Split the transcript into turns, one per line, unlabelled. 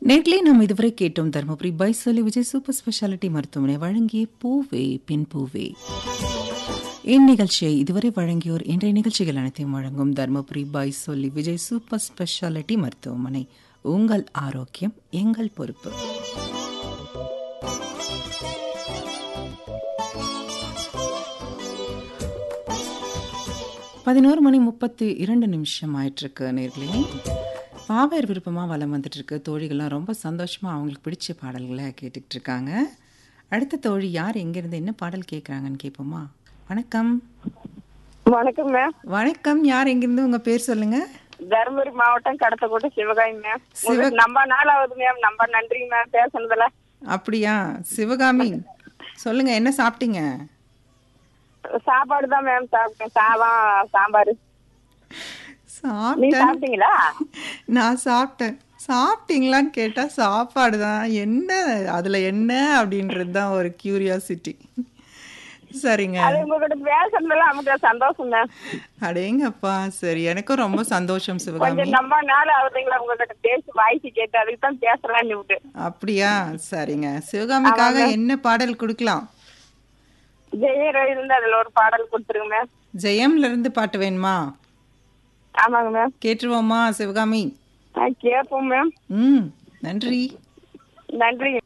நேர்களே நாம் இதுவரை கேட்டோம் தருமபுரி பைசலி விஜய் சூப்பர் ஸ்பெஷாலிட்டி மருத்துவமனை வழங்கிய பூவே பின் பூவே இந்நிகழ்ச்சியை இதுவரை வழங்கியோர் இன்றைய நிகழ்ச்சிகள் அனைத்தையும் வழங்கும் தருமபுரி பைசொல்லி விஜய் சூப்பர் ஸ்பெஷாலிட்டி மருத்துவமனை உங்கள் ஆரோக்கியம் எங்கள் பொறுப்பு பதினோரு மணி முப்பத்தி இரண்டு நிமிஷம் ஆயிட்டிருக்கு நேர்களே பாவேர் விருப்பமாக வலம் வந்துட்டு இருக்கு தோழிகள்லாம் ரொம்ப சந்தோஷமாக அவங்களுக்கு பிடிச்ச பாடல்களை கேட்டுக்கிட்டு இருக்காங்க அடுத்த தோழி யார் எங்கேருந்து என்ன பாடல் கேட்குறாங்கன்னு கேட்போமா வணக்கம்
வணக்கம் மேம்
வணக்கம் யார் எங்கேருந்து உங்கள் பேர் சொல்லுங்க
தருமபுரி மாவட்டம் கடத்தக்கோட்டை சிவகாமி மேம் உங்களுக்கு நம்ம நாள் ஆகுது மேம் நம்ம நன்றி மேம் பேசுனதுல
அப்படியா சிவகாமி சொல்லுங்க என்ன சாப்பிட்டீங்க
சாப்பாடு தான் மேம் சாப்பிட்டேன் சாதம் சாம்பார் நீங்க
சாப்பிட்டேன்
சாப்பிட்டீங்களா
நான் சாப்பிட்டேன் சாப்பிட்டீங்களான்னு கேட்டால் சாப்பாடு தான் என்ன அதில் என்ன அப்படின்றது தான் ஒரு கியூரியாசிட்டி சரிங்க
அது உங்ககிட்ட பேசுனதுல நமக்கு சந்தோஷம் மேம்
அடேங்கப்பா சரி எனக்கும் ரொம்ப சந்தோஷம் சிவகாமி
கொஞ்சம் நம்ம நாள் ஆகுதுங்களா உங்ககிட்ட பேசி வாய்ஸ் கேட்டு அதுக்கு தான் பேசலாம்னு விட்டு
அப்படியா சரிங்க சிவகாமிக்காக என்ன பாடல் கொடுக்கலாம்
ஜெய ரவி இருந்து அதுல ஒரு பாடல் கொடுத்துருங்க மேம்
ஜெயம்ல இருந்து பாட்டு வேணுமா
ஆமாங்க மேம்
கேட்டுருவோமா சிவகாமி
ஆ கேட்போம் மேம்
ம் நன்றி
நன்றி